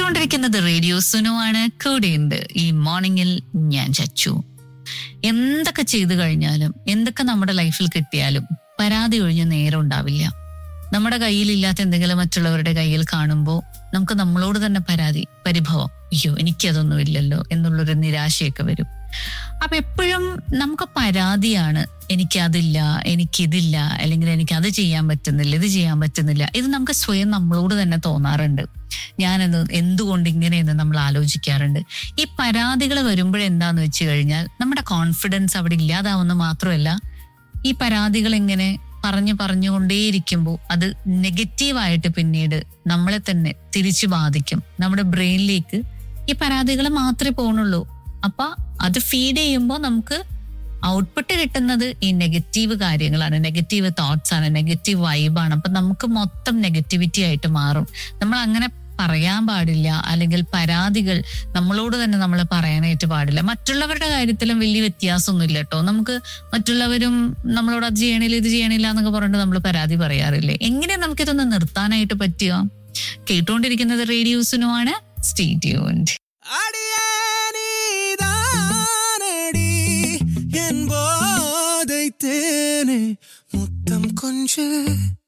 കേട്ടുകൊണ്ടിരിക്കുന്നത് റേഡിയോ സുനുവാണ് കൂടെയുണ്ട് ഈ മോർണിംഗിൽ ഞാൻ ചച്ചു എന്തൊക്കെ ചെയ്തു കഴിഞ്ഞാലും എന്തൊക്കെ നമ്മുടെ ലൈഫിൽ കിട്ടിയാലും പരാതി ഒഴിഞ്ഞ നേരം ഉണ്ടാവില്ല നമ്മുടെ കയ്യിലില്ലാത്ത എന്തെങ്കിലും മറ്റുള്ളവരുടെ കയ്യിൽ കാണുമ്പോൾ നമുക്ക് നമ്മളോട് തന്നെ പരാതി പരിഭവം അയ്യോ എനിക്കതൊന്നും ഇല്ലല്ലോ എന്നുള്ളൊരു നിരാശയൊക്കെ വരും അപ്പൊ എപ്പോഴും നമുക്ക് പരാതിയാണ് എനിക്കതില്ല എനിക്കിതില്ല അല്ലെങ്കിൽ എനിക്ക് അത് ചെയ്യാൻ പറ്റുന്നില്ല ഇത് ചെയ്യാൻ പറ്റുന്നില്ല ഇത് നമുക്ക് സ്വയം നമ്മളോട് തന്നെ തോന്നാറുണ്ട് ഞാനെന്ന് എന്തുകൊണ്ട് ഇങ്ങനെയെന്ന് നമ്മൾ ആലോചിക്കാറുണ്ട് ഈ പരാതികൾ വരുമ്പോഴെന്താന്ന് വെച്ച് കഴിഞ്ഞാൽ നമ്മുടെ കോൺഫിഡൻസ് അവിടെ ഇല്ലാതാവുന്ന മാത്രമല്ല ഈ പരാതികൾ ഇങ്ങനെ പറഞ്ഞു പറഞ്ഞുകൊണ്ടേയിരിക്കുമ്പോൾ അത് നെഗറ്റീവായിട്ട് പിന്നീട് നമ്മളെ തന്നെ തിരിച്ചു ബാധിക്കും നമ്മുടെ ബ്രെയിനിലേക്ക് ഈ പരാതികൾ മാത്രമേ പോകണുള്ളൂ അപ്പൊ അത് ഫീഡ് ചെയ്യുമ്പോൾ നമുക്ക് ഔട്ട്പുട്ട് കിട്ടുന്നത് ഈ നെഗറ്റീവ് കാര്യങ്ങളാണ് നെഗറ്റീവ് തോട്ട്സ് ആണ് നെഗറ്റീവ് വൈബാണ് അപ്പൊ നമുക്ക് മൊത്തം നെഗറ്റിവിറ്റി ആയിട്ട് മാറും നമ്മൾ അങ്ങനെ പറയാൻ പാടില്ല അല്ലെങ്കിൽ പരാതികൾ നമ്മളോട് തന്നെ നമ്മൾ പറയാനായിട്ട് പാടില്ല മറ്റുള്ളവരുടെ കാര്യത്തിലും വലിയ വ്യത്യാസമൊന്നുമില്ല കേട്ടോ നമുക്ക് മറ്റുള്ളവരും നമ്മളോട് അത് ചെയ്യണില്ല ഇത് ചെയ്യണില്ല എന്നൊക്കെ പറഞ്ഞിട്ട് നമ്മൾ പരാതി പറയാറില്ലേ എങ്ങനെ നമുക്കിതൊന്ന് നിർത്താനായിട്ട് പറ്റുക കേട്ടുകൊണ്ടിരിക്കുന്നത് റേഡിയോസിനുമാണ് സ്റ്റേ ട്യൂൺഡ് அடியானடி என் போதை தேனே முத்தம் கொஞ்ச